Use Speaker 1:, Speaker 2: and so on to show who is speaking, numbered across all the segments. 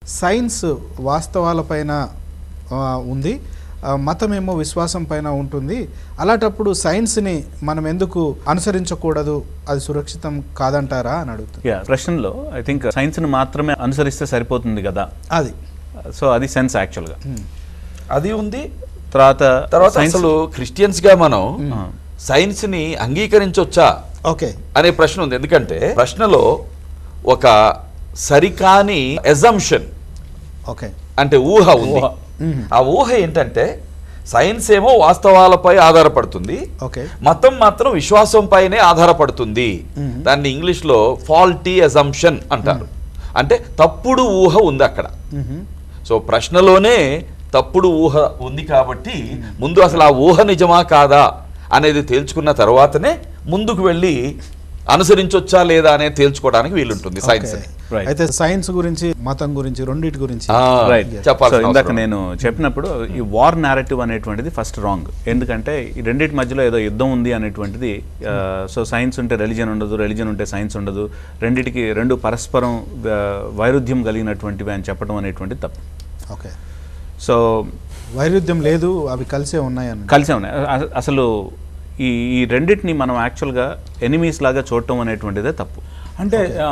Speaker 1: Science వాస్తవాలపైన ఆ, ఉంది ఆ, మతమేమో విశ్వాసం పైన ఉంటుంది అలాంటప్పుడు సైన్స్ని మనం ఎందుకు అనుసరించకూడదు అది సురక్షితం కాదంటారా అని అడుగుతుంది
Speaker 2: యా ప్రశ్నలో ఐ థింక్ సైన్స్ని మాత్రమే అనుసరిస్తే సరిపోతుంది కదా
Speaker 1: అది
Speaker 2: సో అది సెన్స్ యాక్చువల్గా
Speaker 3: అది ఉంది
Speaker 2: తర్వాత
Speaker 3: తర్వాత
Speaker 2: science-
Speaker 3: అసలు క్రిస్టియన్స్ గా మనం సైన్స్ ని అంగీకరించవచ్చా
Speaker 1: ఓకే
Speaker 3: అనే ప్రశ్న ఉంది ఎందుకంటే ప్రశ్నలో ఒక సరికాని ఎజంప్షన్
Speaker 1: ఓకే
Speaker 3: అంటే ఊహ ఉంది
Speaker 2: ఊహ.
Speaker 3: ఆ ఊహ ఏంటంటే సైన్స్ ఏమో వాస్తవాలపై ఆధారపడుతుంది
Speaker 1: ఓకే
Speaker 3: మతం మాత్రం విశ్వాసం పైనే ఆధారపడుతుంది దాన్ని ఇంగ్లీష్ లో ఫాల్టీ అజంప్షన్ అంటారు అంటే తప్పుడు ఊహ ఉంది అక్కడ
Speaker 1: మ్మ్.
Speaker 3: సో ప్రశ్నలోనే తప్పుడు ఊహ ఉంది కాబట్టి ముందు అసలు ఆ ఊహ నిజమా కాదా అనేది తేల్చుకున్న తర్వాతనే ముందుకు వెళ్ళి అనుసరించొచ్చా లేదా అనేది తేల్చుకోవడానికి వీలుంటుంది సైన్స్
Speaker 1: ఓకే.
Speaker 2: Right.
Speaker 1: అయితే సైన్స్ గురించి మతం గురించి రెండింటి గురించి
Speaker 2: రైట్ సో
Speaker 3: చెప్పాల్సిన
Speaker 2: ఇందాక
Speaker 3: అవసరం.
Speaker 2: నేను చెప్పినప్పుడు ఈ వార్ నేరేటివ్ అనేటువంటిది ఫస్ట్ రాంగ్ ఎందుకంటే ఈ రెండింటి మధ్యలో ఏదో యుద్ధం ఉంది అనేటువంటిది సో సైన్స్ ఉంటే రెలిజన్ ఉండదు రెలిజన్ ఉంటే సైన్స్ ఉండదు రెండిటికి రెండు పరస్పరం ఆ, వైరుధ్యం కలిగినటువంటివి అని చెప్పడం అనేటువంటిది తప్పు
Speaker 1: ఓకే
Speaker 2: సో
Speaker 1: వైరుధ్యం లేదు అవి కలిసే ఉన్నాయని
Speaker 2: కలిసే ఉన్నాయి అ- అసలు ఈ ఈ రెండింటిని మనం యాక్చువల్గా ఎనిమీస్ లాగా చూడటం అనేటువంటిదే తప్పు
Speaker 4: అంటే ఆ,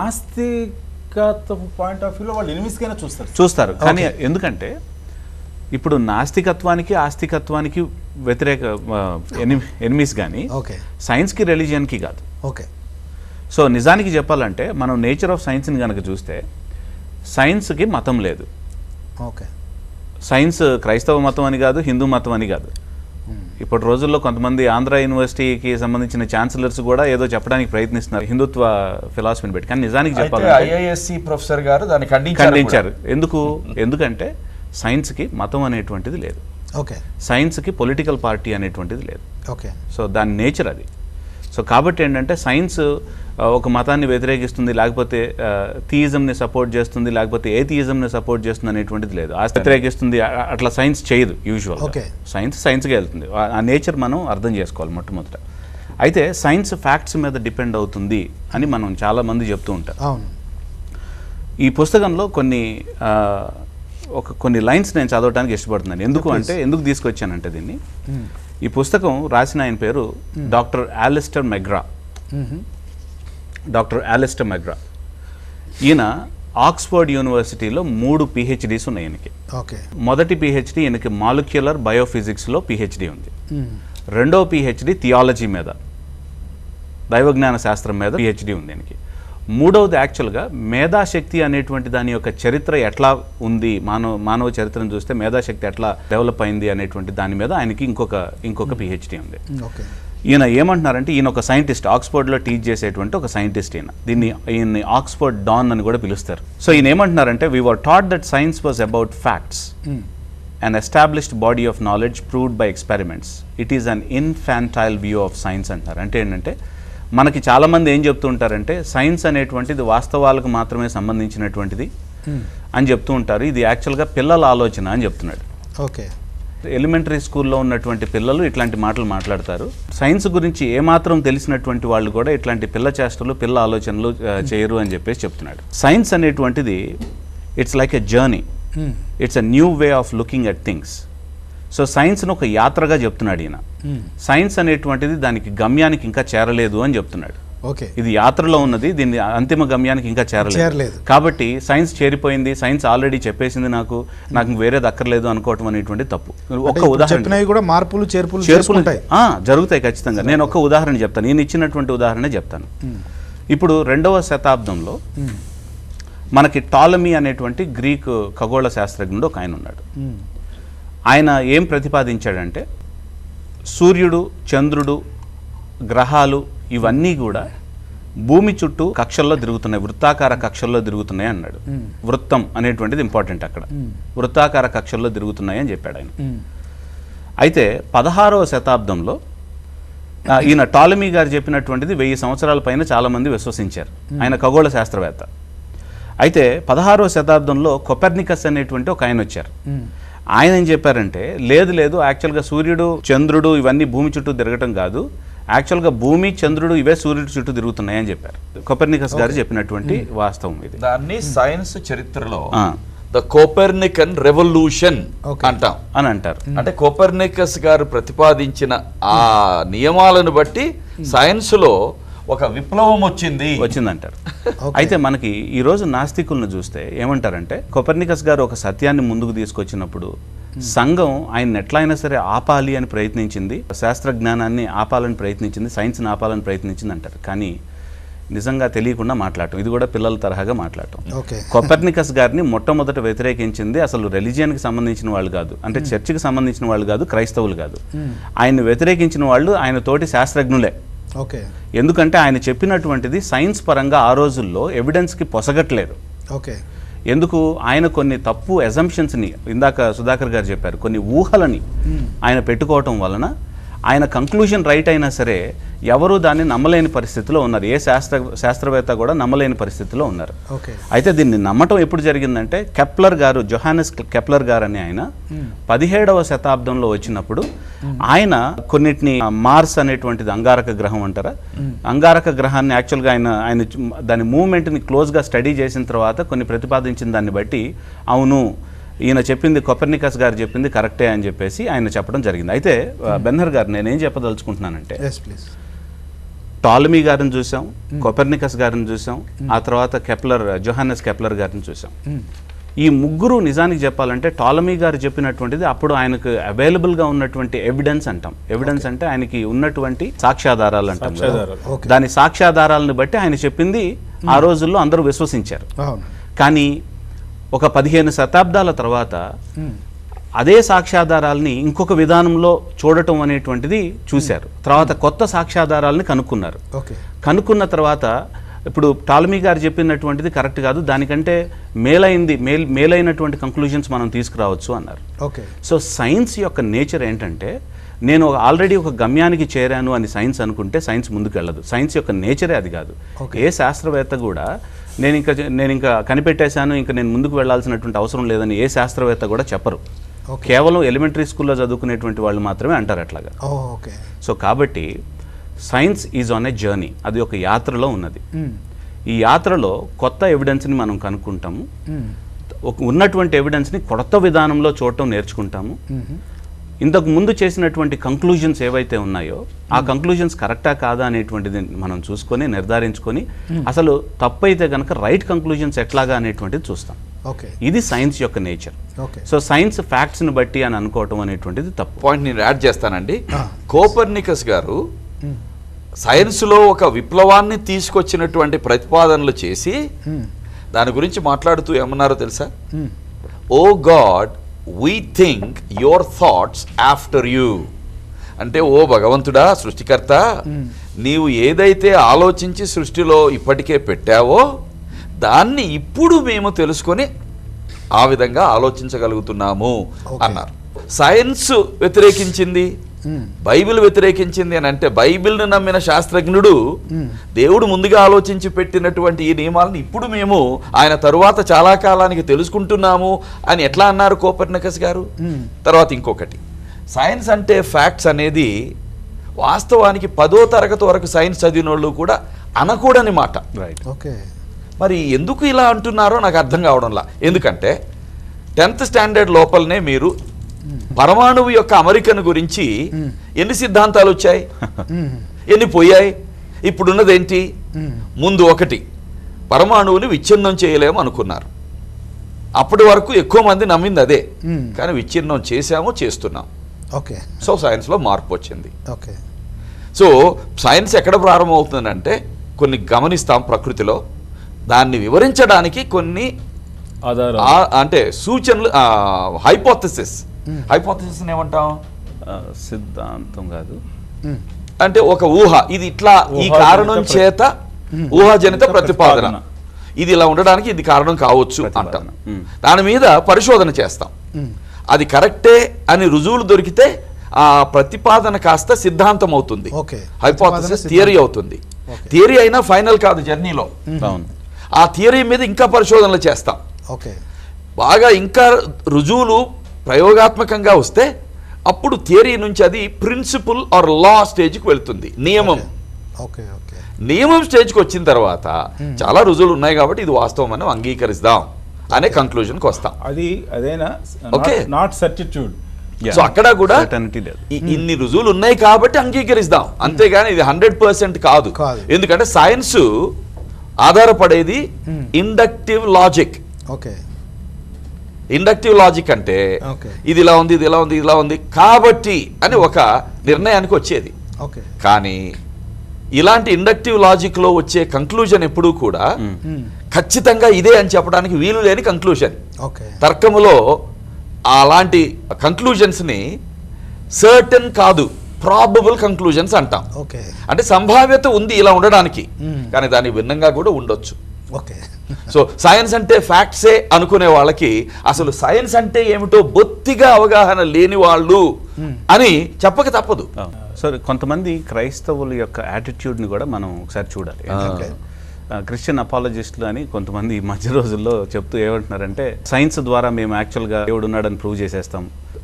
Speaker 4: నాస్తికత పాయింట్ ఆఫ్ వ్యూలో వాళ్ళు ఎనిమిస్కైనా చూస్తారు
Speaker 2: చూస్తారు కానీ ఎందుకంటే ఇప్పుడు నాస్తికత్వానికి ఆస్తికత్వానికి వ్యతిరేక ఎనిమీస్ కానీ
Speaker 1: ఓకే
Speaker 2: సైన్స్కి రిలీజియన్కి కాదు
Speaker 1: ఓకే
Speaker 2: సో నిజానికి చెప్పాలంటే మనం నేచర్ ఆఫ్ సైన్స్ని కనుక చూస్తే సైన్స్కి మతం లేదు
Speaker 1: ఓకే
Speaker 2: సైన్స్ క్రైస్తవ మతం అని కాదు హిందూ మతం అని కాదు ఇప్పటి రోజుల్లో కొంతమంది ఆంధ్ర యూనివర్సిటీకి సంబంధించిన ఛాన్సలర్స్ కూడా ఏదో చెప్పడానికి ప్రయత్నిస్తున్నారు హిందుత్వ ఫిలాసఫీని పెట్టి కానీ నిజానికి
Speaker 3: అయితే
Speaker 2: చెప్పాలంటే
Speaker 3: ఐఐఎస్సి ప్రొఫెసర్ గారు దాన్ని ఖండించారు
Speaker 2: ఖండించారు ఎందుకు ఎందుకంటే సైన్స్కి మతం అనేటువంటిది లేదు
Speaker 1: ఓకే
Speaker 2: సైన్స్కి పొలిటికల్ పార్టీ అనేటువంటిది లేదు
Speaker 1: ఓకే
Speaker 2: సో దాని నేచర్ అది సో కాబట్టి ఏంటంటే సైన్స్ ఆ, ఒక మతాన్ని వ్యతిరేకిస్తుంది లేకపోతే థియిజంని సపోర్ట్ చేస్తుంది లేకపోతే ఏ థియిజంని సపోర్ట్ చేస్తుంది అనేటువంటిది లేదు ఆ వ్యతిరేకిస్తుంది ఆ- అట్లా సైన్స్ చేయదు యూజువల్
Speaker 1: Okay.
Speaker 2: సైన్స్ సైన్స్గా వెళ్తుంది ఆ- ఆ నేచర్ మనం అర్థం చేసుకోవాలి మొట్టమొదట అయితే సైన్స్ ఫ్యాక్ట్స్ మీద డిపెండ్ అవుతుంది అని మనం చాలా మంది చెప్తూ ఉంటారు
Speaker 1: అవును
Speaker 2: ఈ పుస్తకంలో కొన్ని ఆ, ఒక కొన్ని లైన్స్ నేను చదవడానికి ఇష్టపడుతున్నాను ఎందుకు అంటే ఎందుకు తీసుకొచ్చానంటే దీన్ని ఈ పుస్తకం రాసిన ఆయన పేరు doctor Alister McGrath
Speaker 1: hmm.
Speaker 2: Doctor Alister McGrath ఈయన ఆక్స్ఫర్డ్ యూనివర్సిటీలో మూడు పిహెచ్డీస్ ఉన్నాయి ఈయనకి
Speaker 1: ఓకే
Speaker 2: మొదటి పిహెచ్డి ఈయనకి మాలిక్యులర్ బయోఫిజిక్స్లో పిహెచ్డి ఉంది
Speaker 1: మ్మ్.
Speaker 2: రెండో పిహెచ్డి థియాలజీ మీద దైవజ్ఞాన శాస్త్రం మీద పిహెచ్డి ఉంది ఈయనకి మూడవది యాక్చువల్గా మేధాశక్తి అనేటువంటి దాని యొక్క చరిత్ర ఎట్లా ఉంది మానవ మానవ చరిత్రను చూస్తే మేధాశక్తి ఎట్లా డెవలప్ అయింది అనేటువంటి దాని మీద ఆయనకి ఇంకొక ఇంకొక పిహెచ్డి ఉంది
Speaker 1: ఓకే
Speaker 2: ఈయన ఏమంటున్నారంటే ఈయన ఒక సైంటిస్ట్ ఆక్స్ఫర్డ్లో టీచ్ చేసేటువంటి ఒక సైంటిస్ట్ ఈయన దీన్ని ఈయన్ని ఆక్స్ఫర్డ్ డాన్ అని కూడా పిలుస్తారు సో ఈయన ఏమంటున్నారంటే we were taught that science was about facts
Speaker 1: hmm.
Speaker 2: an established body of knowledge proved by experiments. It is an infantile view of science అంటారు అంటే ఏంటంటే మనకి చాలామంది ఏం చెప్తూ ఉంటారంటే సైన్స్ అనేటువంటిది వాస్తవాలకు మాత్రమే సంబంధించినటువంటిది అని చెప్తూ ఉంటారు ఇది యాక్చువల్గా పిల్లల ఆలోచన అని చెప్తున్నాడు
Speaker 1: ఓకే
Speaker 2: ఎలిమెంటరీ స్కూల్లో ఉన్నటువంటి పిల్లలు ఇట్లాంటి మాటలు మాట్లాడతారు సైన్స్ గురించి ఏమాత్రం తెలిసినటువంటి వాళ్ళు కూడా ఇట్లాంటి పిల్ల చేష్టలు పిల్ల ఆలోచనలు ఆ, చేయరు అని చెప్పేసి చెప్తున్నాడు సైన్స్ అనేటువంటిది it's like a journey
Speaker 1: hmm.
Speaker 2: It's a new way of looking at things so సైన్స్ను ఒక యాత్రగా చెప్తున్నాడు ఈయన
Speaker 1: మ్మ్.
Speaker 2: సైన్స్ అనేటువంటిది దానికి గమ్యానికి ఇంకా చేరలేదు అని చెప్తున్నాడు
Speaker 1: ఓకే
Speaker 2: ఇది యాత్రలో ఉన్నది దీన్ని అంతిమ గమ్యానికి ఇంకా చేరలేదు
Speaker 1: చేరలేదు.
Speaker 2: కాబట్టి సైన్స్ చేరిపోయింది సైన్స్ ఆల్రెడీ చెప్పేసింది నాకు నాకు వేరేది అక్కర్లేదు అనుకోవటం అనేటువంటి తప్పు
Speaker 1: అంటే
Speaker 2: ఒక
Speaker 1: ఇప్పుడు
Speaker 2: ఉదాహరణ
Speaker 1: చెప్పినవి కూడా మార్పులు చేర్పులు
Speaker 2: చేర్పులు
Speaker 1: చేసుకుంటాయి
Speaker 2: ఆ, జరుగుతాయి ఖచ్చితంగా నేను ఒక ఉదాహరణ చెప్తాను నేను ఇచ్చినటువంటి ఉదాహరణ చెప్తాను ఇప్పుడు రెండవ శతాబ్దంలో
Speaker 1: మ్మ్.
Speaker 2: మనకి టాలమీ అనేటువంటి గ్రీక్ ఖగోళ శాస్త్రజ్ఞుడు ఒక ఆయన ఉన్నాడు
Speaker 1: మ్మ్.
Speaker 2: ఆయన ఏం ప్రతిపాదించాడంటే సూర్యుడు చంద్రుడు గ్రహాలు ఇవన్నీ కూడా భూమి చుట్టూ కక్షల్లో తిరుగుతున్నాయి వృత్తాకార కక్షల్లో తిరుగుతున్నాయి అన్నాడు వృత్తం అనేటువంటిది ఇంపార్టెంట్ అక్కడ వృత్తాకార కక్షల్లో తిరుగుతున్నాయి అని చెప్పాడు ఆయన
Speaker 1: మ్మ్.
Speaker 2: అయితే పదహారవ శతాబ్దంలో ఆ, ఈయన టాలమీ గారు చెప్పినటువంటిది వెయ్యి సంవత్సరాల పైన చాలామంది విశ్వసించారు ఆయన ఖగోళ శాస్త్రవేత్త అయితే పదహారవ శతాబ్దంలో కొపెర్నికస్ అనేటువంటి ఒక ఆయన వచ్చారు
Speaker 1: మ్మ్.
Speaker 2: ఆయన ఏం చెప్పారంటే లేదు లేదు యాక్చువల్గా సూర్యుడు చంద్రుడు ఇవన్నీ భూమి చుట్టూ తిరగటం కాదు యాక్చువల్గా భూమి చంద్రుడు ఇవే సూర్యుడి చుట్టూ తిరుగుతున్నాయి అని చెప్పారు కొపెర్నికస్ గారు చెప్పినటువంటి వాస్తవం ఇది
Speaker 3: దాన్ని సైన్స్ చరిత్రలో
Speaker 2: ఆ.
Speaker 3: The Copernican revolution
Speaker 1: Okay.
Speaker 3: అంటాం
Speaker 2: అని అంటారు
Speaker 3: అంటే కోపర్నికస్ గారు ప్రతిపాదించిన ఆ నియమాలను బట్టి సైన్స్ లో ఒక విప్లవం వచ్చింది
Speaker 2: వచ్చిందంటారు
Speaker 1: Okay.
Speaker 2: అయితే మనకి ఈ రోజు నాస్తికులను చూస్తే ఏమంటారంటే కొపర్నికస్ గారు ఒక సత్యాన్ని ముందుకు తీసుకొచ్చినప్పుడు సంఘం ఆయన ఎట్లయినా సరే ఆపాలి అని ప్రయత్నించింది శాస్త్ర జ్ఞానాన్ని ఆపాలని ప్రయత్నించింది సైన్స్ని ఆపాలని ప్రయత్నించింది అంటారు కానీ నిజంగా తెలియకుండా మాట్లాడటం ఇది కూడా పిల్లల తరహాగా మాట్లాడటం
Speaker 1: ఓకే
Speaker 2: కొపర్నికస్ గారిని మొట్టమొదట వ్యతిరేకించింది అసలు రిలీజియన్కి సంబంధించిన వాళ్ళు కాదు అంటే చర్చికి సంబంధించిన వాళ్ళు కాదు క్రైస్తవులు కాదు ఆయన్ని వ్యతిరేకించిన వాళ్ళు ఆయన తోటి శాస్త్రజ్ఞులే
Speaker 1: ఓకే
Speaker 2: ఎందుకంటే ఆయన చెప్పినటువంటిది సైన్స్ పరంగా ఆ రోజుల్లో ఎవిడెన్స్కి పొసగట్లేదు
Speaker 1: ఓకే
Speaker 2: ఎందుకు ఆయన కొన్ని తప్పు ఎజంప్షన్స్ని ఇందాక సుధాకర్ గారు చెప్పారు కొన్ని ఊహలని ఆయన పెట్టుకోవటం వలన ఆయన కంక్లూజన్ రైట్ అయినా సరే ఎవరు దాన్ని నమ్మలేని పరిస్థితిలో ఉన్నారు ఏ శాస్త్ర శాస్త్రవేత్త కూడా నమ్మలేని పరిస్థితిలో ఉన్నారు
Speaker 1: ఓకే
Speaker 2: అయితే దీన్ని నమ్మటం ఎప్పుడు జరిగిందంటే కెప్లర్ గారు జొహానస్ కెప్లర్ గారు అని ఆయన పదిహేడవ శతాబ్దంలో వచ్చినప్పుడు ఆయన కొన్నిటిని మార్స్ అనేటువంటిది అంగారక గ్రహం అంటారా అంగారక గ్రహాన్ని యాక్చువల్గా ఆయన ఆయన చు- దాని మూవ్మెంట్ని క్లోజ్గా స్టడీ చేసిన తర్వాత కొన్ని ప్రతిపాదించిన దాన్ని బట్టి అవును ఈయన చెప్పింది కొపర్నికస్ గారు చెప్పింది కరెక్టే అని చెప్పేసి ఆయన చెప్పడం జరిగింది అయితే ఆ, బెన్నర్ గారు నేనేం చెప్పదలుచుకుంటున్నానంటే
Speaker 1: ఎస్ ప్లీజ్
Speaker 2: టాలమీ గారిని చూసాం కొపెర్నికస్ గారిని చూసాం ఆ తర్వాత కెప్లర్ జొహానస్ కెప్లర్ గారిని చూసాం ఈ ముగ్గురు నిజానికి చెప్పాలంటే టాలమీ గారు చెప్పినటువంటిది అప్పుడు ఆయనకు అవైలబుల్ గా ఉన్నటువంటి ఎవిడెన్స్ అంటాం ఎవిడెన్స్ అంటే ఆయనకి ఉన్నటువంటి సాక్ష్యాధారాలు అంటాం కదా.
Speaker 4: సాక్ష్యాధారాలు.
Speaker 1: Okay.
Speaker 2: దాని సాక్ష్యాధారాలను బట్టి ఆయన చెప్పింది ఆ రోజుల్లో అందరూ విశ్వసించారు
Speaker 1: అవును
Speaker 2: కానీ ఒక పదిహేను శతాబ్దాల తర్వాత అదే సాక్ష్యాధారాలని ఇంకొక విధానంలో చూడటం అనేటువంటిది చూశారు తర్వాత కొత్త సాక్ష్యాధారాలని కనుక్కున్నారు
Speaker 1: ఓకే
Speaker 2: కనుక్కున్న తర్వాత ఇప్పుడు టాలమీ గారు చెప్పినటువంటిది కరెక్ట్ కాదు దానికంటే మేలైంది మేల్ మేలైనటువంటి కంక్లూజన్స్ మనం తీసుకురావచ్చు అన్నారు
Speaker 1: ఓకే
Speaker 2: సో సైన్స్ యొక్క నేచర్ ఏంటంటే నేను ఆల్రెడీ ఒక గమ్యానికి చేరాను అని సైన్స్ అనుకుంటే సైన్స్ ముందుకు వెళ్ళదు సైన్స్ యొక్క నేచరే అది కాదు ఏ శాస్త్రవేత్త కూడా నేను ఇంకా నేను ఇంకా కనిపెట్టేశాను ఇంకా నేను ముందుకు వెళ్ళాల్సినటువంటి అవసరం లేదని ఏ శాస్త్రవేత్త కూడా చెప్పరు
Speaker 1: Okay.
Speaker 2: కేవలం ఎలిమెంటరీ స్కూల్లో చదువుకునేటువంటి వాళ్ళు మాత్రమే అంటారు అట్లాగా
Speaker 1: ఓ ఓకే
Speaker 2: సో కాబట్టి science is on a journey అది ఒక యాత్రలో ఉన్నది ఈ యాత్రలో కొత్త ఎవిడెన్స్ని మనం కనుక్కుంటాము ఒక ఉన్నటువంటి ఎవిడెన్స్ని కొత్త విధానంలో చూడటం నేర్చుకుంటాము ఇంతకు ముందు చేసినటువంటి కంక్లూజన్స్ ఏవైతే ఉన్నాయో ఆ కంక్లూజన్స్ కరెక్టా కాదా అనేటువంటిది మనం చూసుకొని నిర్ధారించుకొని అసలు తప్పు అయితే కనుక రైట్ కంక్లూజన్స్ ఎట్లాగా అనేటువంటిది చూస్తాం
Speaker 1: ఓకే
Speaker 2: ఇది సైన్స్ యొక్క నేచర్
Speaker 1: ఓకే
Speaker 2: సో సైన్స్ ఫ్యాక్ట్స్ని బట్టి అని అనుకోవటం అనేటువంటిది తప్పు
Speaker 3: పాయింట్ నేను యాడ్ చేస్తానండి
Speaker 1: ఆ.
Speaker 3: కోపర్నికస్ గారు సైన్స్లో ఒక విప్లవాన్ని తీసుకొచ్చినటువంటి ప్రతిపాదనలు చేసి దాని గురించి మాట్లాడుతూ ఏమన్నారో తెలుసా oh God we think your thoughts after you అంటే ఓ భగవంతుడా సృష్టికర్త నీవు ఏదైతే ఆలోచించి సృష్టిలో ఇప్పటికే పెట్టావో దాన్ని ఇప్పుడు మేము తెలుసుకొని ఆ విధంగా ఆలోచించగలుగుతున్నాము
Speaker 1: Okay.
Speaker 3: అన్నారు సైన్స్ వ్యతిరేకించింది బైబిల్ వ్యతిరేకించింది అని అంటే బైబిల్ను నమ్మిన శాస్త్రజ్ఞుడు దేవుడు ముందుగా ఆలోచించి పెట్టినటువంటి ఈ నియమాలను ఇప్పుడు మేము ఆయన తరువాత చాలా కాలానికి తెలుసుకుంటున్నాము అని ఎట్లా అన్నారు కోపర్నకస్ గారు తర్వాత ఇంకొకటి సైన్స్ అంటే ఫ్యాక్ట్స్ అనేది వాస్తవానికి పదో తరగతి వరకు సైన్స్ చదివిన వాళ్ళు కూడా అనకూడని మాట
Speaker 2: రైట్
Speaker 1: ఓకే
Speaker 3: మరి ఎందుకు ఇలా అంటున్నారో నాకు అర్థం కావడంలా ఎందుకంటే టెన్త్ స్టాండర్డ్ లోపలనే మీరు పరమాణువు యొక్క అమెరికన్ గురించి ఎన్ని సిద్ధాంతాలు వచ్చాయి ఎన్ని పోయాయి ఇప్పుడున్నది ఏంటి ముందు ఒకటి పరమాణువుని విచ్ఛిన్నం చేయలేము అనుకున్నారు అప్పటి వరకు ఎక్కువ మంది నమ్మింది అదే
Speaker 1: Hmm.
Speaker 3: కానీ విచ్ఛిన్నం చేశాము చేస్తున్నాం
Speaker 1: ఓకే
Speaker 3: సో సైన్స్లో మార్పు వచ్చింది
Speaker 1: ఓకే
Speaker 3: సో సైన్స్ ఎక్కడ ప్రారంభమవుతుందంటే కొన్ని గమనిస్తాం ప్రకృతిలో దాన్ని వివరించడానికి కొన్ని
Speaker 4: ఆధారాలు
Speaker 3: ఆ- అంటే సూచనలు హైపోథసిస్ హైపోథసిస్ ఏమంటాం
Speaker 2: ఆ, సిద్ధాంతం కాదు
Speaker 3: అంటే ఒక ఊహ ఇది ఇట్లా ఈ
Speaker 4: ఊహాజనిత
Speaker 3: కారణం
Speaker 4: ప్ర-
Speaker 3: చేత ఊహాజనిత ప్రతిపాదన
Speaker 4: ప్రతిపాదన.
Speaker 3: ఇది ఇలా ఉండడానికి ఇది కారణం కావచ్చు
Speaker 2: ప్రతిపాదన.
Speaker 3: అంటాం
Speaker 2: మ్మ్.
Speaker 3: దాని మీద పరిశోధన చేస్తాం అది కరెక్టే అని రుజువులు దొరికితే ఆ ప్రతిపాదన కాస్త సిద్ధాంతం అవుతుంది
Speaker 1: Okay.
Speaker 3: హైపోథసిస్
Speaker 1: ప్రతిపాదన
Speaker 3: థియరీ
Speaker 1: సిద్ధాంతం.
Speaker 3: అవుతుంది
Speaker 1: Okay.
Speaker 3: థియరీ అయినా ఫైనల్ కాదు జర్నీలో
Speaker 2: అవును
Speaker 3: ఆ థియరీ మీద ఇంకా పరిశోధనలు చేస్తాం
Speaker 1: ఓకే
Speaker 3: బాగా ఇంకా రుజువులు ప్రయోగాత్మకంగా వస్తే అప్పుడు థియరీ నుంచి అది ప్రిన్సిపల్ ఆర్ లా స్టేజ్కి వెళ్తుంది నియమం
Speaker 1: ఓకే ఓకే
Speaker 3: నియమం స్టేజ్కి వచ్చిన తర్వాత చాలా రుజువులు ఉన్నాయి కాబట్టి ఇది వాస్తవం అని అంగీకరిస్తాం అనే కంక్లూజన్కి వస్తాం
Speaker 4: అది అదేనా
Speaker 3: Okay.
Speaker 4: Not certitude
Speaker 2: Yeah.
Speaker 3: So అక్కడ కూడా
Speaker 2: Certainty లేదు.
Speaker 3: ఇ- ఇన్ని రుజువులు ఉన్నాయి కాబట్టి అంగీకరిస్తాం అంతేగాని ఇది హండ్రెడ్ పర్సెంట్ కాదు
Speaker 1: కాదు.
Speaker 3: ఎందుకంటే సైన్స్ ఆధారపడేది inductive logic
Speaker 1: okay
Speaker 3: inductive logic అంటే
Speaker 1: Okay.
Speaker 3: ఇది ఇలా ఉంది ఇది ఇలా ఉంది ఇది ఇలా ఉంది కాబట్టి అని ఒక నిర్ణయానికి వచ్చేది
Speaker 1: ఓకే
Speaker 3: కానీ ఇలాంటి ఇండక్టివ్ లాజిక్ లో వచ్చే కంక్లూజన్ ఎప్పుడూ కూడా ఖచ్చితంగా ఇదే అని చెప్పడానికి వీలు లేని కంక్లూజన్
Speaker 1: ఓకే
Speaker 3: తర్కములో అలాంటి కంక్లూజన్స్ ని సర్టన్ కాదు ప్రాబబుల్ కంక్లూజన్స్ అంటాం
Speaker 1: ఓకే
Speaker 3: అంటే సంభావ్యత ఉంది ఇలా ఉండడానికి
Speaker 1: Hmm.
Speaker 3: కానీ దాని భిన్నంగా కూడా ఉండొచ్చు
Speaker 1: ఓకే
Speaker 3: సో సైన్స్ అంటే ఫ్యాక్ట్సే అనుకునే వాళ్ళకి అసలు సైన్స్ అంటే ఏమిటో బొత్తిగా అవగాహన లేని వాళ్ళు అని చెప్పక తప్పదు
Speaker 2: సో కొంతమంది క్రైస్తవుల యొక్క యాటిట్యూడ్ని కూడా మనం ఒకసారి చూడాలి ఏంటంటే క్రిస్టియన్ అపాలజిస్టులు అని కొంతమంది ఈ మధ్య రోజుల్లో చెప్తూ ఏమంటున్నారంటే సైన్స్ ద్వారా మేము యాక్చువల్గా దేవుడు ఉన్నాడని ప్రూవ్ చేసేస్తాం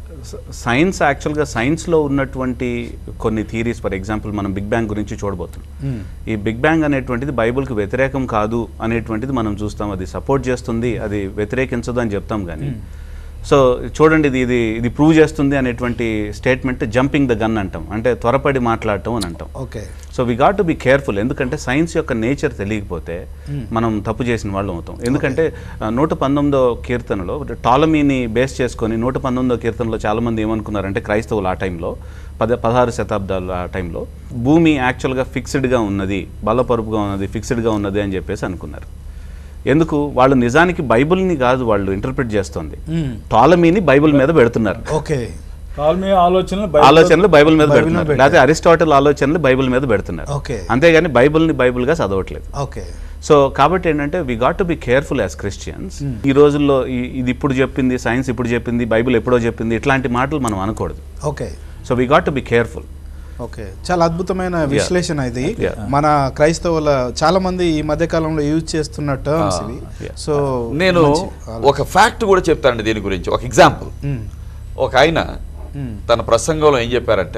Speaker 2: సైన్స్ యాక్చువల్గా సైన్స్లో ఉన్నటువంటి కొన్ని థీరీస్ ఫర్ ఎగ్జాంపుల్ మనం బిగ్ బ్యాంగ్ గురించి చూడబోతున్నాం ఈ బిగ్ బ్యాంగ్ అనేటువంటిది బైబిల్కి వ్యతిరేకం కాదు అనేటువంటిది మనం చూస్తాం అది సపోర్ట్ చేస్తుంది అది వ్యతిరేకించదు అని చెప్తాం కానీ సో చూడండి ఇది ఇది ఇది ప్రూవ్ చేస్తుంది అనేటువంటి స్టేట్మెంట్ జంపింగ్ ద గన్ అంటాం అంటే త్వరపడి మాట్లాడటం అని అంటాం
Speaker 1: okay
Speaker 2: so we got to be careful ఎందుకంటే సైన్స్ యొక్క నేచర్ తెలియకపోతే మనం తప్పు చేసిన వాళ్ళం అవుతాం ఎందుకంటే ఆ, నూట పంతొమ్మిదో కీర్తనలో టాలమీని బేస్ చేసుకొని నూట పంతొమ్మిదో కీర్తనలో చాలామంది ఏమనుకున్నారంటే క్రైస్తవులు ఆ టైంలో పద పదహారు శతాబ్దాలు ఆ టైంలో భూమి యాక్చువల్గా ఫిక్స్డ్గా ఉన్నది బలపరుపుగా ఉన్నది ఫిక్స్డ్గా ఉన్నది అని చెప్పేసి అనుకున్నారు ఎందుకు వాళ్ళు నిజానికి బైబిల్ని కాదు వాళ్ళు ఇంటర్ప్రిట్ చేస్తుంది టాలమీని బైబిల్ మీద పెడుతున్నారు
Speaker 1: ఓకే
Speaker 4: కాల్మీ ఆలోచనలు బైబిల్-
Speaker 2: ఆలోచనలు బైబిల్ మీద
Speaker 1: బైబిల్ మీద
Speaker 2: పెడుతున్నారు
Speaker 1: పెట్టారు.
Speaker 2: లేకపోతే అరిస్టాటిల్ ఆలోచనలు బైబిల్ మీద పెడుతున్నారు
Speaker 1: ఓకే.
Speaker 2: అంతేగాని బైబిల్ని బైబిల్గా చదవట్లేదు
Speaker 1: ఓకే
Speaker 2: సో కాబట్టి ఏంటంటే we got to be careful as Christians ఈ రోజుల్లో ఈ- ఇది ఇప్పుడు చెప్పింది సైన్స్ ఇప్పుడు చెప్పింది బైబిల్ ఎప్పుడో చెప్పింది ఇట్లాంటి మాటలు మనం అనకూడదు
Speaker 1: okay
Speaker 2: so we got to be careful
Speaker 1: okay చాలా అద్భుతమైన విశ్లేషణ ఇది
Speaker 2: Yeah.
Speaker 1: మన క్రైస్తవుల చాలా మంది ఈ మధ్య కాలంలో యూజ్ చేస్తున్న టర్మ్స్ ఇవి
Speaker 2: yeah.
Speaker 1: సో
Speaker 3: నేను
Speaker 1: మంచి ఆలోచన.
Speaker 3: ఒక ఫ్యాక్ట్ కూడా చెప్తానండి దీని గురించి ఒక ఎగ్జాంపుల్
Speaker 1: మ్మ్.
Speaker 3: ఒక ఆయన
Speaker 1: మ్మ్.
Speaker 3: తన ప్రసంగంలో ఏం చెప్పారంటే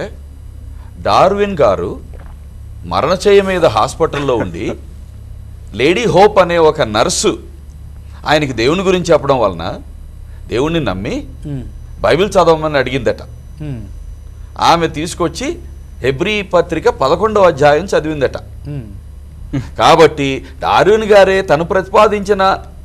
Speaker 3: డార్విన్ గారు మరణచయ్య మీద హాస్పిటల్లో ఉండి లేడీ హోప్ అనే ఒక నర్సు ఆయనకి దేవుని గురించి చెప్పడం వలన దేవుణ్ణి నమ్మి
Speaker 1: మ్మ్.
Speaker 3: బైబిల్ చదవమని అడిగిందట
Speaker 1: మ్మ్.
Speaker 3: ఆమె తీసుకొచ్చి హెబ్రీ పత్రిక పదకొండవ అధ్యాయం చదివిందట
Speaker 1: మ్మ్.
Speaker 3: కాబట్టి డార్విన్ గారే తను ప్రతిపాదించిన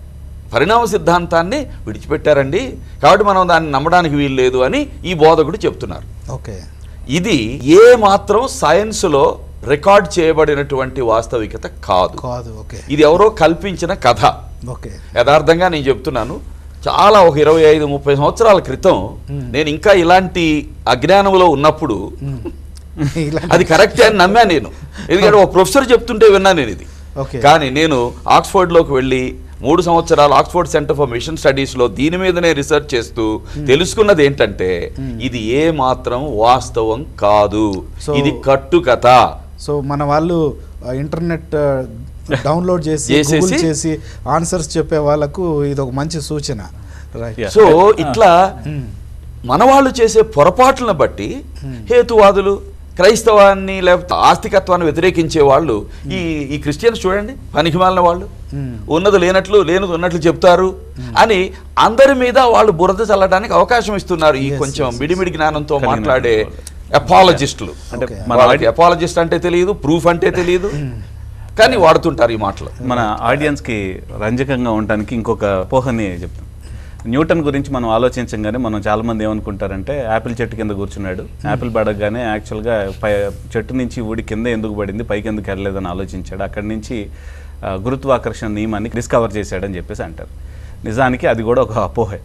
Speaker 3: పరిణామ సిద్ధాంతాన్ని విడిచిపెట్టారండి కాబట్టి మనం దాన్ని నమ్మడానికి వీలు లేదు అని ఈ బోధకుడు చెప్తున్నారు
Speaker 1: ఓకే
Speaker 3: ఇది ఏ మాత్రం సైన్స్లో రికార్డ్ చేయబడినటువంటి వాస్తవికత కాదు
Speaker 1: కాదు ఓకే
Speaker 3: ఇది ఎవరో కల్పించిన కథ
Speaker 1: ఓకే
Speaker 3: యథార్థంగా నేను చెప్తున్నాను చాలా ఒక ఇరవై ఐదు ముప్పై సంవత్సరాల క్రితం నేను ఇంకా ఇలాంటి అజ్ఞానంలో ఉన్నప్పుడు
Speaker 1: ఇలా
Speaker 3: అది కరెక్టే అని నమ్మా నేను ఎందుకంటే ఒక ప్రొఫెసర్ చెప్తుంటే విన్నా నేను ఇది
Speaker 1: ఓకే
Speaker 3: కానీ నేను ఆక్స్ఫర్డ్లోకి వెళ్ళి మూడు సంవత్సరాలు ఆక్స్ఫర్డ్ సెంటర్ ఫర్ మిషన్ స్టడీస్లో దీని మీదనే రీసెర్చ్ చేస్తూ తెలుసుకున్నది ఏంటంటే ఇది ఏ మాత్రం వాస్తవం కాదు
Speaker 1: So-
Speaker 3: ఇది కట్టుకథ
Speaker 1: సో మన వాళ్ళు ఆ, ఇంటర్నెట్ ఆ, డౌన్లోడ్ చేసి
Speaker 3: చేసేసి-
Speaker 1: గూగుల్ చేసి ఆన్సర్స్ చెప్పే వాళ్ళకు ఇది ఒక మంచి సూచన రైట్
Speaker 2: Yeah.
Speaker 3: సో ఇట్లా మన వాళ్ళు చేసే పొరపాట్లను బట్టి హేతువాదులు క్రైస్తవాన్ని లేకపోతే ఆస్తికత్వాన్ని వ్యతిరేకించే వాళ్ళు ఈ ఈ క్రిస్టియన్స్ చూడండి పనికిమాలిన వాళ్ళు ఉన్నది లేనట్లు లేనిది ఉన్నట్లు చెప్తారు అని అందరి మీద వాళ్ళు బురద చల్లడానికి అవకాశం ఇస్తున్నారు ఈ
Speaker 1: Yes,
Speaker 3: కొంచెం
Speaker 1: yes,
Speaker 3: మిడిమిడి జ్ఞానంతో
Speaker 2: కలిగిన
Speaker 3: మాట్లాడే
Speaker 2: వాళ్ళు.
Speaker 3: అపాలజిస్టులు
Speaker 2: అంటే
Speaker 1: Okay.
Speaker 2: మన
Speaker 3: వాళ్ళకి
Speaker 2: ఆడి-
Speaker 3: అపాలజిస్ట్ అంటే తెలియదు ప్రూఫ్ అంటే తెలియదు కానీ వాడుతుంటారు ఈ మాటలు
Speaker 2: మన ఆడియన్స్కి రంజకంగా ఉండడానికి ఇంకొక పోహని చెప్తాం న్యూటన్ గురించి మనం ఆలోచించగానే మనం చాలా మంది ఏమనుకుంటారంటే యాపిల్ చెట్టు కింద కూర్చున్నాడు యాపిల్ పడగానే యాక్చువల్గా పై చెట్టు నుంచి ఊడి కింద ఎందుకు పడింది పైకి ఎందుకు వెళ్ళలేదని ఆలోచించాడు అక్కడి నుంచి ఆ, గురుత్వాకర్షణ నియమాన్ని డిస్కవర్ చేశాడని చెప్పేసి అంటారు నిజానికి అది కూడా ఒక అపోహే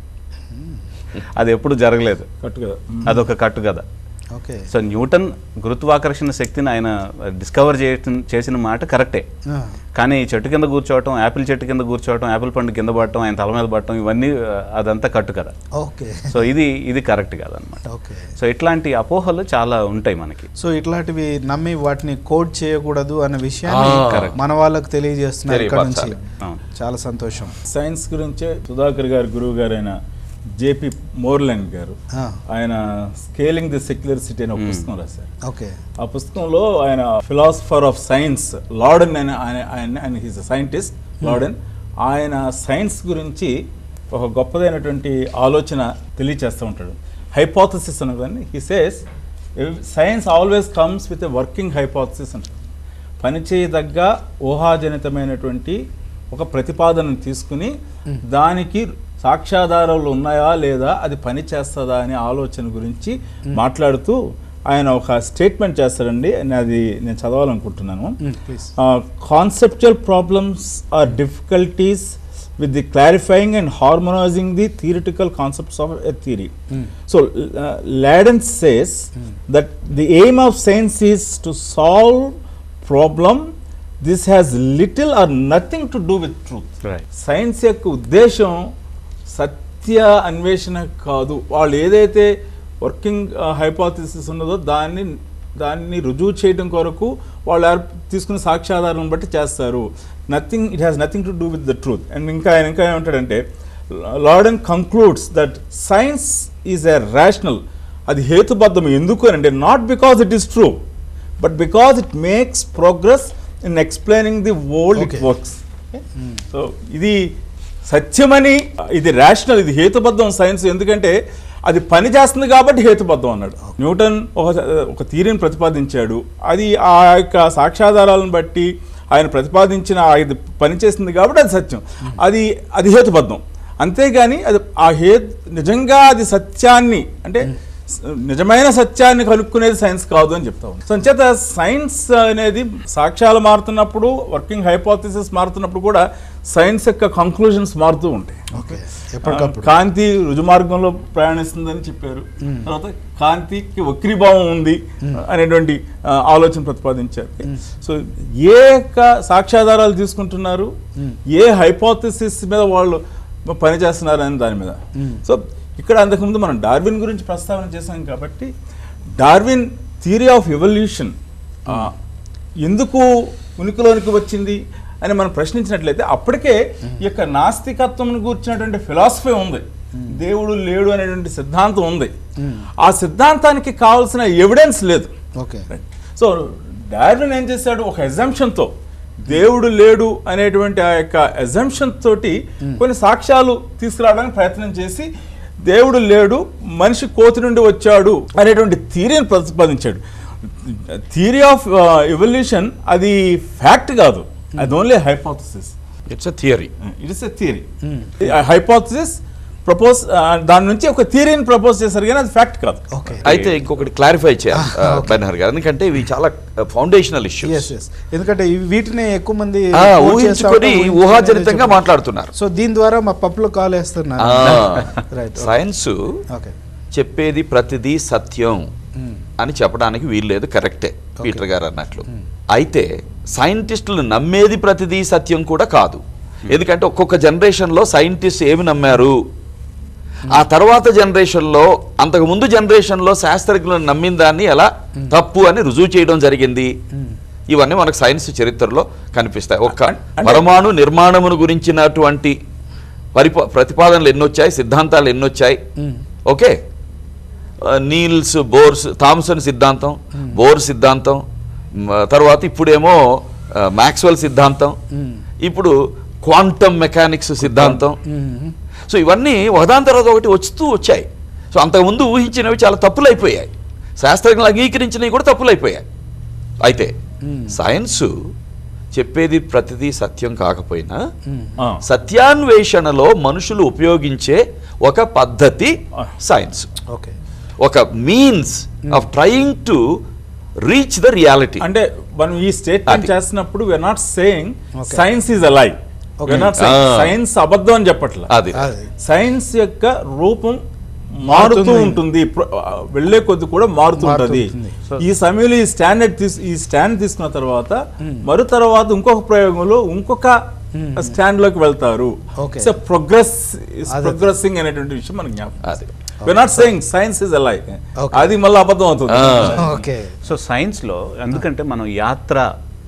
Speaker 2: అది ఎప్పుడు జరగలేదు
Speaker 4: కట్టు కదా
Speaker 2: అదొక కట్టు కదా
Speaker 1: ఓకే
Speaker 2: సో న్యూటన్ గురుత్వాకర్షణ శక్తిని ఆయన డిస్కవర్ చేయటం చేసిన మాట కరెక్టే
Speaker 1: ఆ,
Speaker 2: కానీ చెట్టు కింద కూర్చోవటం యాపిల్ చెట్టు కింద కూర్చోవటం యాపిల్ పండు కింద పడటం ఆయన తల మీద పడటం ఇవన్నీ ఆ, అదంతా కట్టు కదా
Speaker 1: ఓకే
Speaker 2: సో ఇది ఇది కరెక్ట్ కాదనమాట
Speaker 1: ఓకే
Speaker 2: సో ఇట్లాంటి అపోహలు చాలా ఉంటాయి మనకి
Speaker 1: సో ఇట్లాంటివి నమ్మి వాటిని కోడ్ చేయకూడదు అనే విషయాన్ని
Speaker 3: Ah.
Speaker 2: Correct.
Speaker 1: మన వాళ్ళకి తెలియజేస్తున్నారు ఇక్కడ నుంచి
Speaker 3: తెలియపరచాలి.
Speaker 2: అవును
Speaker 1: చాలా సంతోషం
Speaker 4: సైన్స్ గురించే సుధాకర్ గారి గురువు గారైన జేపీ మోర్లాండ్ గారు
Speaker 1: ఆ.
Speaker 4: ఆయన స్కేలింగ్ ది సెక్యులర్ సిటీ అనే ఒక పుస్తకం రాశారు
Speaker 1: ఓకే
Speaker 4: ఆ పుస్తకంలో ఆయన ఫిలాసఫర్ ఆఫ్ సైన్స్ లాడన్ అని ఆయన ఆయన ఆయన హీస్ సైంటిస్ట్ లాడన్ ఆయన సైన్స్ గురించి ఒక గొప్పదైనటువంటి ఆలోచన తెలియచేస్తూ ఉంటాడు హైపోథసిస్ అనగానే he says science always comes with a working hypothesis అంటాడు పనిచేయదగ్గ ఊహాజనితమైనటువంటి ఒక ప్రతిపాదనను తీసుకుని దానికి సాక్ష్యాధారాలు ఉన్నాయా లేదా అది పని చేస్తుందా అనే ఆలోచన గురించి మాట్లాడుతూ ఆయన ఒక స్టేట్మెంట్ చేస్తాడండి నేను అది నేను చదవాలనుకుంటున్నాను
Speaker 1: please
Speaker 4: conceptual problems or difficulties with the clarifying and harmonizing the theoretical concepts of a theory. So, uh, Laden says that the aim of science is to solve problem. This has little or nothing to do with truth.
Speaker 2: Right
Speaker 4: science యొక్క ఉద్దేశం సత్య అన్వేషణ కాదు వాళ్ళు ఏదైతే working hypothesis ఉన్నదో దాన్ని దాన్ని రుజువు చేయడం కొరకు వాళ్ళు ఏర్- తీసుకున్న సాక్ష్యాధారం బట్టి చేస్తారు nothing it has nothing to do with the truth and ఇంకా ఆయన ఇంకా ఏమంటాడంటే Laudan concludes that science is a rational అది హేతుబద్ధం ఎందుకు అని అంటే not because it is true but because it makes progress in explaining the world it
Speaker 1: Okay.
Speaker 4: Works so ఇది సత్యమని ఇది రేషనల్ ఇది హేతుబద్ధం సైన్స్ ఎందుకంటే అది పని చేస్తుంది కాబట్టి హేతుబద్ధం అన్నాడు న్యూటన్ ఒక ఒక థీరీని ప్రతిపాదించాడు అది ఆ యొక్క సాక్ష్యాధారాలను బట్టి ఆయన ప్రతిపాదించిన ఆ ఇది పనిచేస్తుంది కాబట్టి అది సత్యం అది అది హేతుబద్ధం అంతేగాని అది ఆ హే నిజంగా అది సత్యాన్ని అంటే స- నిజమైన సత్యాన్ని కనుక్కునేది సైన్స్ కాదు అని చెప్తా ఉన్నాను సో అంచేత సైన్స్ అనేది సాక్ష్యాలు మారుతున్నప్పుడు వర్కింగ్ హైపోథిసిస్ మారుతున్నప్పుడు కూడా సైన్స్ యొక్క కంక్లూజన్స్ మారుతూ ఉంటాయి
Speaker 1: ఓకే ఎప్పటికప్పుడు
Speaker 4: ఆ, కాంతి రుజుమార్గంలో ప్రయాణిస్తుందని చెప్పారు తర్వాత కాంతికి వక్రీభావం ఉంది అనేటువంటి ఆ, ఆలోచన ప్రతిపాదించారు సో ఏ యొక్క సాక్ష్యాధారాలు తీసుకుంటున్నారు ఏ హైపోథసిస్ మీద వాళ్ళు పని చేస్తున్నారు అనే దాని మీద సో ఇక్కడ అంతకుముందు మనం డార్విన్ గురించి ప్రస్తావన చేశాం కాబట్టి డార్విన్ థియరీ ఆఫ్ ఎవల్యూషన్ ఎందుకు ఉనికిలోనికి వచ్చింది అని మనం ప్రశ్నించినట్లయితే అప్పటికే ఈ యొక్క నాస్తికత్వం కూర్చున్నటువంటి ఫిలాసఫీ ఉంది దేవుడు లేడు అనేటువంటి సిద్ధాంతం ఉంది ఆ సిద్ధాంతానికి కావాల్సిన ఎవిడెన్స్ లేదు
Speaker 1: ఓకే
Speaker 4: సో డార్విన్ ఏం చేశాడు ఒక ఎజంప్షన్తో దేవుడు లేడు అనేటువంటి ఆ యొక్క ఎజంప్షన్ తోటి కొన్ని సాక్ష్యాలు తీసుకురావడానికి ప్రయత్నం చేసి దేవుడు లేడు మనిషి కోతి నుండి వచ్చాడు అనేటువంటి థియరీని ప్రతిపాదించాడు థియరీ ఆఫ్ ఎవల్యూషన్ అది ఫ్యాక్ట్ కాదు అది only hypothesis
Speaker 3: it's a theory
Speaker 4: it is a theory hypothesis propose దాని నుంచి ఒక థియరీని ప్రపోజ్ చేశారు కానీ అది ఫ్యాక్ట్ కాదు
Speaker 1: ఓకే
Speaker 3: అయితే ఇంకొకటి క్లారిఫై చేయాలి ఆ, బెనహర్ గారు ఎందుకంటే ఇవి చాలా ఫౌండేషనల్ ఇష్యూస్
Speaker 1: ఎస్ ఎస్ ఎందుకంటే ఇవి- వీటిని ఎక్కువ మంది
Speaker 3: ఆ,
Speaker 1: quote చేస్తా
Speaker 3: ఊహించుకొని
Speaker 1: ఉంటారు, ఊహించుకొని
Speaker 3: ఊహాజనితంగా
Speaker 1: చెప్పారు.
Speaker 3: మాట్లాడుతున్నారు
Speaker 1: సో దీని ద్వారా మా పప్పులో కాలు వేస్తున్నారు రైట్
Speaker 3: సైన్స్
Speaker 1: ఓకే
Speaker 3: చెప్పేది ప్రతిదీ సత్యం అని చెప్పడానికి వీల్లేదు కరెక్టే పీటర్ గారు అన్నట్లు అయితే సైంటిస్టులు నమ్మేది ప్రతిదీ సత్యం కూడా కాదు ఎందుకంటే ఒక్కొక్క జనరేషన్లో సైంటిస్ట్ ఏమి నమ్మారు ఆ తర్వాత జనరేషన్లో అంతకు ముందు జనరేషన్లో శాస్త్రజ్ఞులను నమ్మిన దాన్ని ఎలా తప్పు అని రుజువు చేయడం జరిగింది ఇవన్నీ మనకు సైన్స్ చరిత్రలో కనిపిస్తాయి ఒక్క పరమాణు నిర్మాణమును గురించినటువంటి పరిప ప్రతిపాదనలు ఎన్నొచ్చాయి సిద్ధాంతాలు ఎన్నొచ్చాయి ఓకే ఆ, నీల్స్ బోర్స్ థామ్సన్ సిద్ధాంతం బోర్ సిద్ధాంతం మ, తర్వాత ఇప్పుడేమో ఆ, మ్యాక్స్వెల్ సిద్ధాంతం ఇప్పుడు క్వాంటమ్ మెకానిక్స్ సిద్ధాంతం సో ఇవన్నీ ఒకదాని తర్వాత ఒకటి వస్తూ వచ్చాయి సో అంతకుముందు ఊహించినవి చాలా తప్పులు అయిపోయాయి శాస్త్రజ్ఞులు అంగీకరించినవి కూడా తప్పులు అయిపోయాయి అయితే సైన్స్ చెప్పేది ప్రతిదీ సత్యం కాకపోయినా
Speaker 4: ఆ.
Speaker 3: సత్యాన్వేషణలో మనుషులు ఉపయోగించే ఒక పద్ధతి సైన్స్
Speaker 1: ఓకే
Speaker 3: ఒక means of trying to reach the reality
Speaker 4: అంటే మనం ఈ స్టేట్మెంట్
Speaker 3: అది.
Speaker 4: చేస్తున్నప్పుడు we are not saying
Speaker 1: Okay.
Speaker 4: Science is a lie
Speaker 1: Okay.
Speaker 4: Not
Speaker 3: Ah.
Speaker 4: Science అబద్ధం అని చెప్పట్లా
Speaker 3: అది
Speaker 1: అది
Speaker 4: సైన్స్ యొక్క రూపం మారుతూ
Speaker 1: మారుతుంది.
Speaker 4: ఉంటుంది ప్ర- ఆ, వెళ్ళే కొద్ది కూడా మారుతూ ఉంటుంది
Speaker 1: మారుతుంటుంది.
Speaker 4: ఈ సమయంలో ఈ స్టాండర్డ్ తీసు ఈ స్టాండ్ తీసుకున్న తర్వాత మరు తర్వాత ఇంకొక ప్రయోగంలో ఇంకొక స్టాండ్ లోకి వెళ్తారు
Speaker 1: Okay.
Speaker 4: ప్రోగ్రెస్
Speaker 1: అదే.
Speaker 4: ప్రోగ్రెసింగ్ అనేటువంటి విషయం మనకి జ్ఞాపకం
Speaker 3: అది
Speaker 4: we are not saying science is a lie
Speaker 3: Ah.
Speaker 1: Okay.
Speaker 4: అది మళ్ళీ అబద్ధం అవుతుంది
Speaker 3: ఆ.
Speaker 1: ఓకే
Speaker 2: సో సైన్స్లో ఎందుకంటే మనం యాత్ర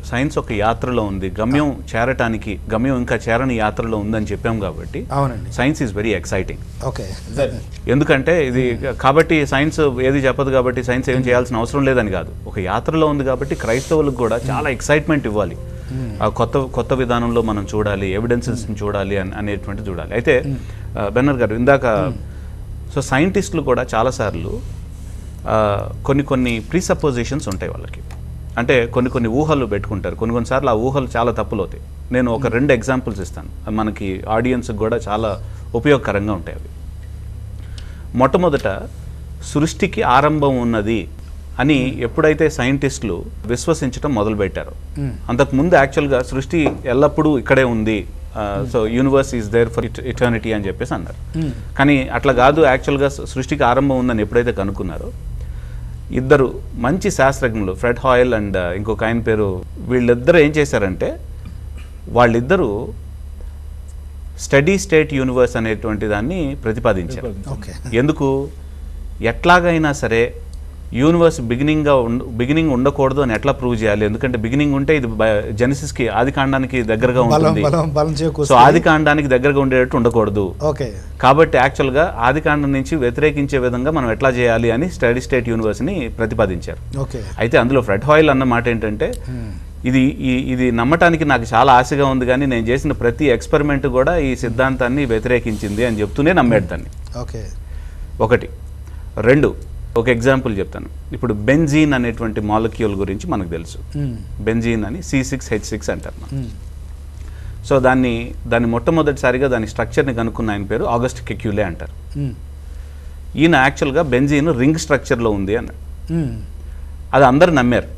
Speaker 2: సైన్స్ ఒక యాత్రలో ఉంది గమ్యం చేరటానికి గమ్యం ఇంకా చేరని యాత్రలో ఉందని చెప్పాం కాబట్టి
Speaker 1: అవునండి
Speaker 2: science is very exciting
Speaker 1: okay
Speaker 2: ఎందుకంటే ఇది కాబట్టి సైన్స్ ఏది చెప్పదు కాబట్టి సైన్స్ ఏం చేయాల్సిన అవసరం లేదని కాదు ఒక యాత్రలో ఉంది కాబట్టి క్రైస్తవులకు కూడా చాలా ఎక్సైట్మెంట్ ఇవ్వాలి ఆ కొత్త కొత్త విధానంలో మనం చూడాలి ఎవిడెన్సెస్ చూడాలి అని అనేటువంటి చూడాలి అయితే ఆ, బెన్నర్ గారు ఇందాక సో సైంటిస్టులు కూడా చాలాసార్లు ఆ, కొన్ని కొన్ని ప్రీసపోజిషన్స్ ఉంటాయి వాళ్ళకి అంటే కొన్ని కొన్ని ఊహలు పెట్టుకుంటారు కొన్ని కొన్నిసార్లు ఆ ఊహలు చాలా తప్పులు అవుతాయి నేను ఒక రెండు ఎగ్జాంపుల్స్ ఇస్తాను అది మనకి ఆడియన్స్కి కూడా చాలా ఉపయోగకరంగా ఉంటాయి అవి మొట్టమొదట సృష్టికి ఆరంభం ఉన్నది అని ఎప్పుడైతే సైంటిస్టులు విశ్వసించడం మొదలుపెట్టారో అంతకుముందు యాక్చువల్గా సృష్టి ఎల్లప్పుడూ ఇక్కడే ఉంది so universe is there for eternity అని చెప్పేసి అన్నారు కానీ అట్లా కాదు యాక్చువల్గా సృష్టికి ఆరంభం ఉందని ఎప్పుడైతే కనుక్కున్నారో ఇద్దరు మంచి శాస్త్రజ్ఞులు ఫ్రెడ్ హాయిల్ అండ్ ఇంకొక ఆయన పేరు వీళ్ళిద్దరు ఏం చేశారంటే వాళ్ళిద్దరూ స్టడీ స్టేట్ యూనివర్స్ అనేటువంటి దాన్ని ప్రతిపాదించారు
Speaker 1: ఓకే
Speaker 2: ఎందుకు ఎట్లాగైనా సరే యూనివర్స్ బిగినింగ్గా ఉండ బిగినింగ్ ఉండకూడదు అని ఎట్లా ప్రూవ్ చేయాలి ఎందుకంటే బిగినింగ్ ఉంటే ఇది జెనిసిస్కి ఆది కాండానికి దగ్గరగా
Speaker 1: బలం
Speaker 2: ఉంటుంది
Speaker 1: బలం బలం
Speaker 2: సో
Speaker 1: చేకూరుస్తుంది
Speaker 2: ఆది కాండానికి దగ్గరగా ఉండేటట్టు ఉండకూడదు
Speaker 1: ఓకే
Speaker 2: కాబట్టి యాక్చువల్గా ఆది కాండం నుంచి వ్యతిరేకించే విధంగా మనం ఎట్లా చేయాలి అని స్టడీ స్టేట్ యూనివర్స్ని ప్రతిపాదించారు
Speaker 1: ఓకే
Speaker 2: అయితే అందులో ఫ్రెడ్ హాయిల్ అన్న మాట ఏంటంటే ఇది ఈ- ఇది నమ్మటానికి నాకు చాలా ఆశగా ఉంది కానీ నేను చేసిన ప్రతి ఎక్స్పెరిమెంట్ కూడా ఈ సిద్ధాంతాన్ని వ్యతిరేకించింది అని చెప్తూనే నమ్మాడు దాన్ని
Speaker 1: ఓకే
Speaker 2: ఒకటి రెండు ఒక ఎగ్జాంపుల్ చెప్తాను ఇప్పుడు బెంజీన్ అనేటువంటి మాలిక్యూల్ గురించి మనకు తెలుసు బెంజీన్ అని సి సిక్స్ హెచ్ సిక్స్ అంటారు మనం. సో దాన్ని దాన్ని మొట్టమొదటిసారిగా దాని స్ట్రక్చర్ని కనుక్కున్న ఆయన పేరు ఆగస్ట్ కెక్యూలే అంటారు ఈయన యాక్చువల్గా బెంజీన్ రింగ్ స్ట్రక్చర్లో ఉంది అన్నాడు అది అందరు నమ్మారు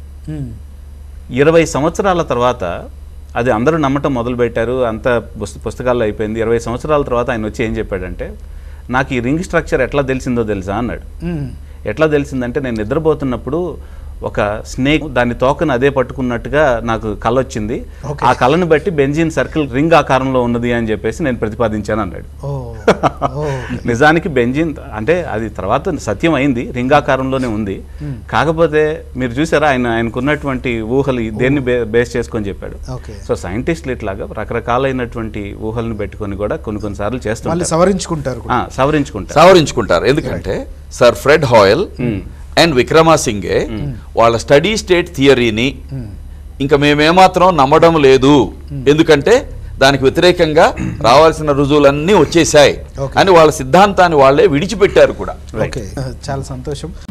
Speaker 2: ఇరవై సంవత్సరాల తర్వాత అది అందరూ నమ్మటం మొదలుపెట్టారు అంత పుస్త- పుస్తకాల్లో అయిపోయింది ఇరవై సంవత్సరాల తర్వాత ఆయన వచ్చి ఏం చెప్పాడంటే నాకు ఈ రింగ్ స్ట్రక్చర్ ఎట్లా తెలిసిందో తెలుసా అన్నాడు ఎట్లా తెలిసిందంటే నేను నిద్రపోతున్నప్పుడు ఒక స్నేక్ దాని తోకను అదే పట్టుకున్నట్టుగా నాకు కళ వచ్చింది
Speaker 1: Okay.
Speaker 2: ఆ కళను బట్టి బెంజిన్ సర్కిల్ రింగ్ ఆకారంలో ఉన్నది అని చెప్పేసి నేను ప్రతిపాదించాను అన్నాడు
Speaker 1: ఓ ఓ
Speaker 2: నిజానికి బెంజిన్ అంటే అది తర్వాత సత్యం అయింది రింగాకారంలోనే ఉంది కాకపోతే మీరు చూసారా ఆయన ఆయనకున్నటువంటి ఊహలు దేన్ని బే- బేస్ చేసుకొని చెప్పాడు
Speaker 1: ఓకే
Speaker 2: సో సైంటిస్టులు ఇట్లాగా రకరకాలైనటువంటి ఊహలను పెట్టుకొని కూడా కొన్ని కొన్నిసార్లు
Speaker 1: మళ్ళీ
Speaker 2: చేస్తుంటారు
Speaker 1: సవరించుకుంటారు కూడా.
Speaker 2: ఆ, సవరించుకుంటారు
Speaker 3: సవరించుకుంటారు ఎందుకంటే sir Fred Hoyle and Wickramasinghe వాళ్ళ స్టడీ స్టేట్ థియరీని ఇంకా మేమేమాత్రం నమ్మడం లేదు ఎందుకంటే దానికి వ్యతిరేకంగా రావాల్సిన రుజువులన్నీ వచ్చేసాయి
Speaker 1: Okay.
Speaker 3: అని వాళ్ళ సిద్ధాంతాన్ని వాళ్ళే విడిచిపెట్టారు కూడా
Speaker 1: ఓకే చాలా సంతోషం